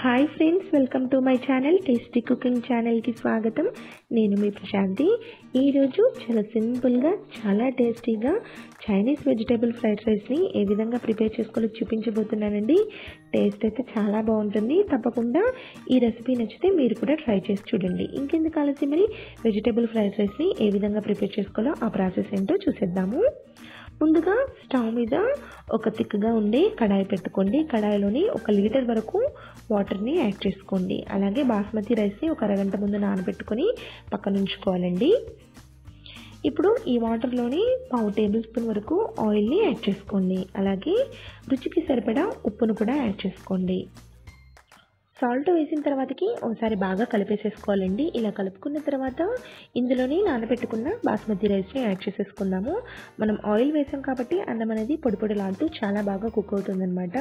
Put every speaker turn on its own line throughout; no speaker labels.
hi friends welcome to my channel tasty cooking ఛానల్కి స్వాగతం నేను మీ ప్రశాంతి ఈరోజు చాలా సింపుల్గా చాలా టేస్టీగా చైనీస్ వెజిటేబుల్ ఫ్రైడ్ రైస్ని ఏ విధంగా ప్రిపేర్ చేసుకోవాలో చూపించబోతున్నానండి టేస్ట్ అయితే చాలా బాగుంటుంది తప్పకుండా ఈ రెసిపీ నచ్చితే మీరు కూడా ట్రై చేసి చూడండి ఇంకెందుకు ఆలస్యం మరి వెజిటేబుల్ ఫ్రైడ్ రైస్ని ఏ విధంగా ప్రిపేర్ చేసుకోవాలో ఆ ప్రాసెస్ ఏంటో చూసేద్దాము ముందుగా స్టవ్ మీద ఒక తిక్కుగా ఉండే కడాయి పెట్టుకోండి కడాయిలోని ఒక లీటర్ వరకు వాటర్ని యాడ్ చేసుకోండి అలాగే బాస్మతి రైస్ని ఒక అరగంట ముందు నానబెట్టుకొని పక్కన ఉంచుకోవాలండి ఇప్పుడు ఈ వాటర్లోని పావు టేబుల్ స్పూన్ వరకు ఆయిల్ని యాడ్ చేసుకోండి అలాగే రుచికి సరిపడా ఉప్పును కూడా యాడ్ చేసుకోండి సాల్ట్ వేసిన తర్వాతకి ఒకసారి బాగా కలిపేసేసుకోవాలండి ఇలా కలుపుకున్న తర్వాత ఇందులోని నానబెట్టుకున్న బాస్మతి రైస్ని యాడ్ చేసేసుకుందాము మనం ఆయిల్ వేసాం కాబట్టి అన్నం అనేది పొడి పొడిలాడుతూ చాలా బాగా కుక్ అవుతుందన్నమాట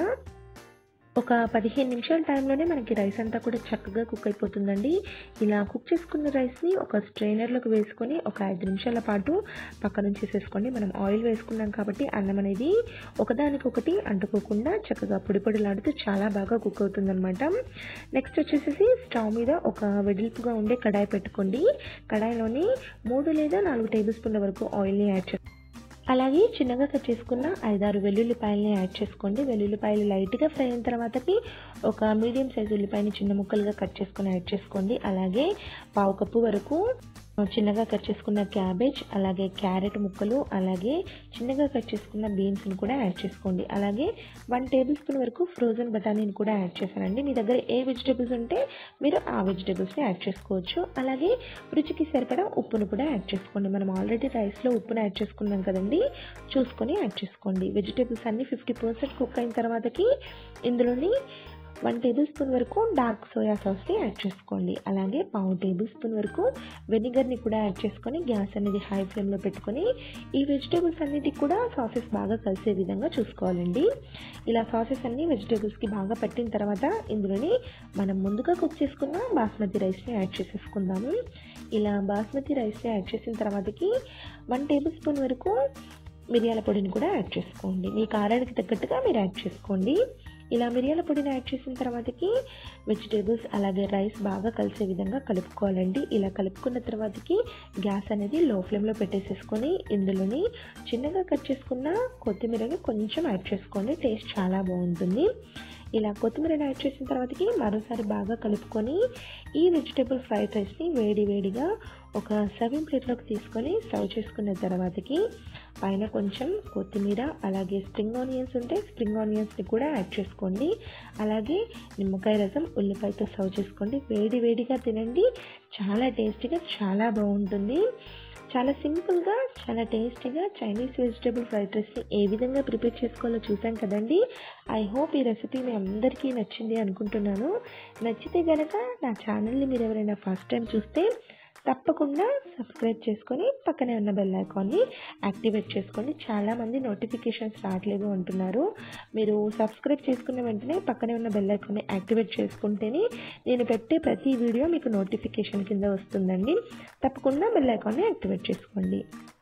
ఒక పదిహేను నిమిషాల టైంలోనే మనకి రైస్ అంతా కూడా చక్కగా కుక్ అయిపోతుందండి ఇలా కుక్ చేసుకున్న రైస్ని ఒక స్ట్రైనర్లోకి వేసుకొని ఒక ఐదు నిమిషాల పాటు పక్కన ఉంచేసేసుకోండి మనం ఆయిల్ వేసుకున్నాం కాబట్టి అన్నం అనేది ఒకదానికొకటి అంటుకోకుండా చక్కగా పొడి పొడిలాడుతూ చాలా బాగా కుక్ అవుతుందన్నమాట నెక్స్ట్ వచ్చేసి స్టవ్ మీద ఒక వెడల్పుగా ఉండే కడాయి పెట్టుకోండి కడాయిలోని మూడు లేదా నాలుగు టేబుల్ స్పూన్ల వరకు ఆయిల్ని యాడ్ చేసి అలాగే చిన్నగా కట్ చేసుకున్న ఐదారు వెల్లుల్లిపాయలని యాడ్ చేసుకోండి వెల్లుల్లిపాయలు లైట్గా ఫ్రై అయిన తర్వాతకి ఒక మీడియం సైజ్ ఉల్లిపాయని చిన్న ముక్కలుగా కట్ చేసుకొని యాడ్ చేసుకోండి అలాగే పావు కప్పు వరకు చిన్నగా కట్ చేసుకున్న క్యాబేజ్ అలాగే క్యారెట్ ముక్కలు అలాగే చిన్నగా కట్ చేసుకున్న బీన్స్ని కూడా యాడ్ చేసుకోండి అలాగే వన్ టేబుల్ స్పూన్ వరకు ఫ్రోజన్ బఠానీని కూడా యాడ్ చేశానండి మీ దగ్గర ఏ వెజిటేబుల్స్ ఉంటే మీరు ఆ వెజిటేబుల్స్ని యాడ్ చేసుకోవచ్చు అలాగే రుచికి సరిపడా ఉప్పును కూడా యాడ్ చేసుకోండి మనం ఆల్రెడీ రైస్లో ఉప్పును యాడ్ చేసుకున్నాం కదండి చూసుకొని యాడ్ చేసుకోండి వెజిటేబుల్స్ అన్నీ ఫిఫ్టీ పర్సెంట్ కుక్ అయిన తర్వాతకి ఇందులోని వన్ టేబుల్ స్పూన్ వరకు డార్క్ సోయా సాస్ని యాడ్ చేసుకోండి అలాగే పావు టేబుల్ స్పూన్ వరకు వెనిగర్ని కూడా యాడ్ చేసుకొని గ్యాస్ అనేది హై ఫ్లేమ్లో పెట్టుకొని ఈ వెజిటేబుల్స్ అన్నిటికి కూడా సాసెస్ బాగా కలిసే విధంగా చూసుకోవాలండి ఇలా సాసెస్ అన్ని వెజిటేబుల్స్కి బాగా పట్టిన తర్వాత ఇందులోని మనం ముందుగా కుక్ చేసుకున్న బాస్మతి రైస్ని యాడ్ చేసేసుకుందాము ఇలా బాస్మతి రైస్ని యాడ్ చేసిన తర్వాతకి వన్ టేబుల్ స్పూన్ వరకు మిరియాల పొడిని కూడా యాడ్ చేసుకోండి మీ కారానికి తగ్గట్టుగా మీరు యాడ్ చేసుకోండి ఇలా మిరియాల పొడిని యాడ్ చేసిన తర్వాతకి వెజిటేబుల్స్ అలాగే రైస్ బాగా కలిసే విధంగా కలుపుకోవాలండి ఇలా కలుపుకున్న తర్వాతకి గ్యాస్ అనేది లో ఫ్లేమ్లో పెట్టేసేసుకొని ఇందులోని చిన్నగా కట్ చేసుకున్న కొత్తిమీరని కొంచెం యాడ్ చేసుకోండి టేస్ట్ చాలా బాగుంటుంది ఇలా కొత్తిమీరని యాడ్ చేసిన తర్వాతకి మరోసారి బాగా కలుపుకొని ఈ వెజిటేబుల్ ఫ్రైడ్ రైస్ని వేడి వేడిగా ఒక సర్వింగ్ ప్లేట్లోకి తీసుకొని సర్వ్ చేసుకున్న తర్వాతకి పైన కొంచెం కొత్తిమీర అలాగే స్ప్రింగ్ ఆనియన్స్ ఉంటే స్ప్రింగ్ ఆనియన్స్ని కూడా యాడ్ చేసుకోండి అలాగే నిమ్మకాయ రసం ఉల్లిపాయతో సర్వ్ చేసుకోండి వేడి వేడిగా తినండి చాలా టేస్టీగా చాలా బాగుంటుంది చాలా సింపుల్గా చాలా టేస్టీగా చైనీస్ వెజిటేబుల్ ఫ్రైడ్ రైస్ని ఏ విధంగా ప్రిపేర్ చేసుకోవాలో చూసాం కదండి ఐ హోప్ ఈ రెసిపీ మీ అందరికీ నచ్చింది అనుకుంటున్నాను నచ్చితే కనుక నా ఛానల్ని మీరు ఎవరైనా ఫస్ట్ టైం చూస్తే తప్పకుండా సబ్స్క్రైబ్ చేసుకొని పక్కనే ఉన్న బెల్ ఐకాన్ని యాక్టివేట్ చేసుకోండి చాలామంది నోటిఫికేషన్స్ రావట్లేదు అంటున్నారు మీరు సబ్స్క్రైబ్ చేసుకున్న వెంటనే పక్కనే ఉన్న బెల్ ఐకాన్ని యాక్టివేట్ చేసుకుంటేనే నేను పెట్టే ప్రతి వీడియో మీకు నోటిఫికేషన్ కింద వస్తుందండి తప్పకుండా బెల్ ఐకాన్ని యాక్టివేట్ చేసుకోండి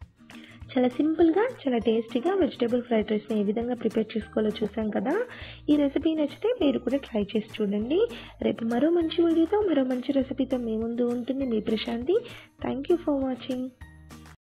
చాలా సింపుల్గా చాలా టేస్టీగా వెజిటేబుల్ ఫ్రైడ్ రైస్ని ఏ విధంగా ప్రిపేర్ చేసుకోవాలో చూసాం కదా ఈ రెసిపీ నచ్చితే మీరు కూడా ట్రై చేసి చూడండి రేపు మరో మంచి వీడియోతో మరో మంచి రెసిపీతో మీ ముందు ఉంటుంది మీ Prashanthi thank you for watching